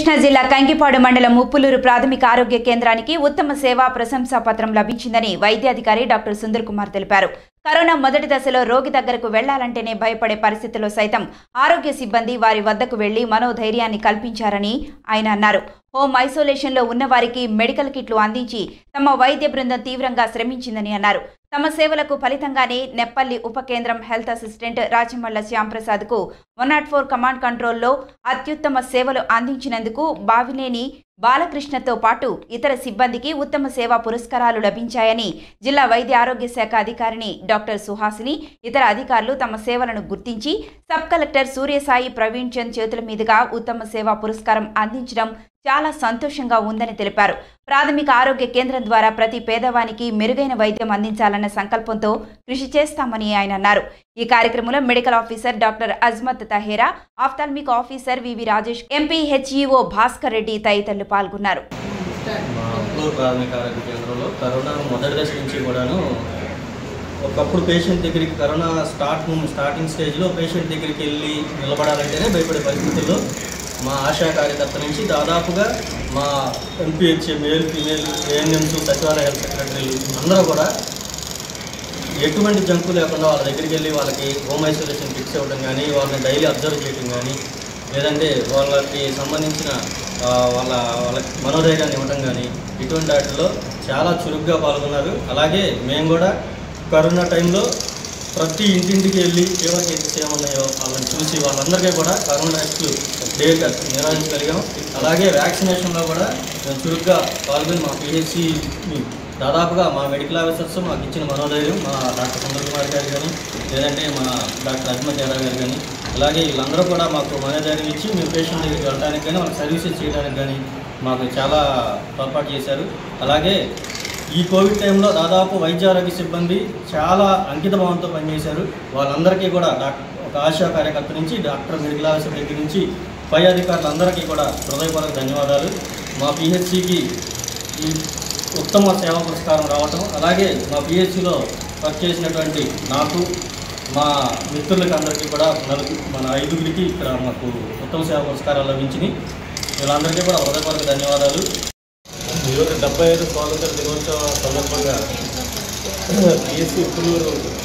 కృష్ణా జిల్లా కంకిపాడు మండలం ముప్పులూరు ప్రాథమిక ఆరోగ్య కేంద్రానికి ఉత్తమ సేవా ప్రశంసా పత్రం లభించిందని వైద్యాధికారి డాక్టర్ సుందర్ కుమార్ తెలిపారు కరోనా మొదటి దశలో రోగి దగ్గరకు వెళ్లాలంటేనే భయపడే పరిస్థితుల్లో సైతం ఆరోగ్య సిబ్బంది వారి వద్దకు వెళ్లి మనోధైర్యాన్ని కల్పించారని ఆయన అన్నారు హోమ్ ఐసోలేషన్లో ఉన్న వారికి మెడికల్ కిట్లు అందించి తమ వైద్య బృందం తీవ్రంగా శ్రమించిందని అన్నారు తమ సేవలకు ఫలితంగానే నెప్పల్లి ఉప కేంద్రం హెల్త్ అసిస్టెంట్ రాచమల్ల శ్యాంప్రసాద్కు వన్ నాట్ ఫోర్ కమాండ్ కంట్రోల్లో అత్యుత్తమ సేవలు అందించినందుకు బావినేని బాలకృష్ణతో పాటు ఇతర సిబ్బందికి ఉత్తమ సేవా పురస్కారాలు లభించాయని జిల్లా వైద్య ఆరోగ్య శాఖ అధికారిని డాక్టర్ సుహాసిని ఇతర అధికారులు తమ సేవలను గుర్తించి సబ్ కలెక్టర్ సూర్యసాయి ప్రవీణ్ చంద్ చేతుల మీదుగా ఉత్తమ సేవా పురస్కారం అందించడం చాలా సంతోషంగా ఉందని తెలిపారు ప్రాథమిక ఆరోగ్య కేంద్రం ద్వారా ప్రతి పేదవానికి మెరుగైన వైద్యం అందించాలన్న సంకల్పంతో కృషి చేస్తామని ఆయన అన్నారు ఈ కార్యక్రమంలో medical officer doctor Azmat Tahera ophthalmic officer VV Rajesh MP HEO Bhaskar Reddy తదితరులు పాల్గొన్నారు మా అప్లూర్ ప్రాథమిక ఆరోగ్య కేంద్రంలో కరోనా మొదటి దశ నుంచి కూడాను ఒకప్పుడు పేషెంట్ దగ్గరికి కరోనా స్టార్ట్ స్టార్టింగ్ స్టేజ్లో పేషెంట్ దగ్గరికి వెళ్ళి నిలబడాలంటేనే భయపడే పరిస్థితుల్లో మా ఆశా కార్యకర్త నుంచి దాదాపుగా మా ఎంపీహెచ్ మేల్ ఫీమేల్ ఏఎన్ఎంస్ సచివాలయ హెల్త్ సెక్రటరీలు అందరూ కూడా ఎటువంటి జంకు లేకుండా వాళ్ళ దగ్గరికి వెళ్ళి వాళ్ళకి హోమ్ ఐసోలేషన్ ఫిక్స్ ఇవ్వడం కానీ వాళ్ళని డైలీ అబ్జర్వ్ చేయడం కానీ లేదంటే వాళ్ళకి సంబంధించిన ఆ, వాళ్ళ వాళ్ళ మనోధైర్యాన్ని ఇవ్వడం కానీ ఇటువంటి వాటిలో చాలా చురుగ్గా పాల్గొన్నారు అలాగే మేము కూడా కరోనా టైంలో ప్రతి ఇంటింటికి వెళ్ళి ఎవరికి అయితే ఏమున్నాయో వాళ్ళని చూసి వాళ్ళందరికీ కూడా కరోనా టెస్టులు డేట్ నిర్వహించగలిగాం అలాగే వ్యాక్సినేషన్లో కూడా మేము చురుగ్గా పాల్గొని మా పిహెచ్సి దాదాపుగా మా మెడికల్ ఆఫీసర్స్ మాకు ఇచ్చిన మనోధైర్యం మా డాక్టర్ సుందర్ కుమార్ గారు కానీ లేదంటే మా డాక్టర్ అజ్మత్ యాదవ్ గారు కానీ అలాగే వీళ్ళందరూ కూడా మాకు మనోధైర్యం ఇచ్చి మేము పేషెంట్ దగ్గరికి వెళ్ళడానికి కానీ వాళ్ళకి సర్వీసెస్ చేయడానికి కానీ మాకు చాలా తోడ్పాటు చేశారు అలాగే ఈ కోవిడ్ టైంలో దాదాపు వైద్య ఆరోగ్య సిబ్బంది చాలా అంకిత భావంతో పనిచేశారు వాళ్ళందరికీ కూడా డాక్టర్ ఒక ఆశా కార్యకర్త నుంచి డాక్టర్ మెడికల్ ఆఫీసర్ దగ్గర నుంచి పై అధికారులందరికీ కూడా హృదయపూర్వక ధన్యవాదాలు మా పిహెచ్సికి ఈ ఉత్తమ సేవా పురస్కారం రావటం అలాగే మా పిహెచ్సిలో వర్క్ చేసినటువంటి నాకు మా మిత్రులకి అందరికీ కూడా నలుగు మన ఐదుగురికి ఇక్కడ మాకు ఉత్తమ సేవా పురస్కారాలు లభించినాయి వీళ్ళందరికీ కూడా హృదయపూర్వక ధన్యవాదాలు ఈరోజు డెబ్బై ఐదు స్వాతంత్ర దినోత్సవ సందర్భంగా పిఎస్సి పుల్లూరు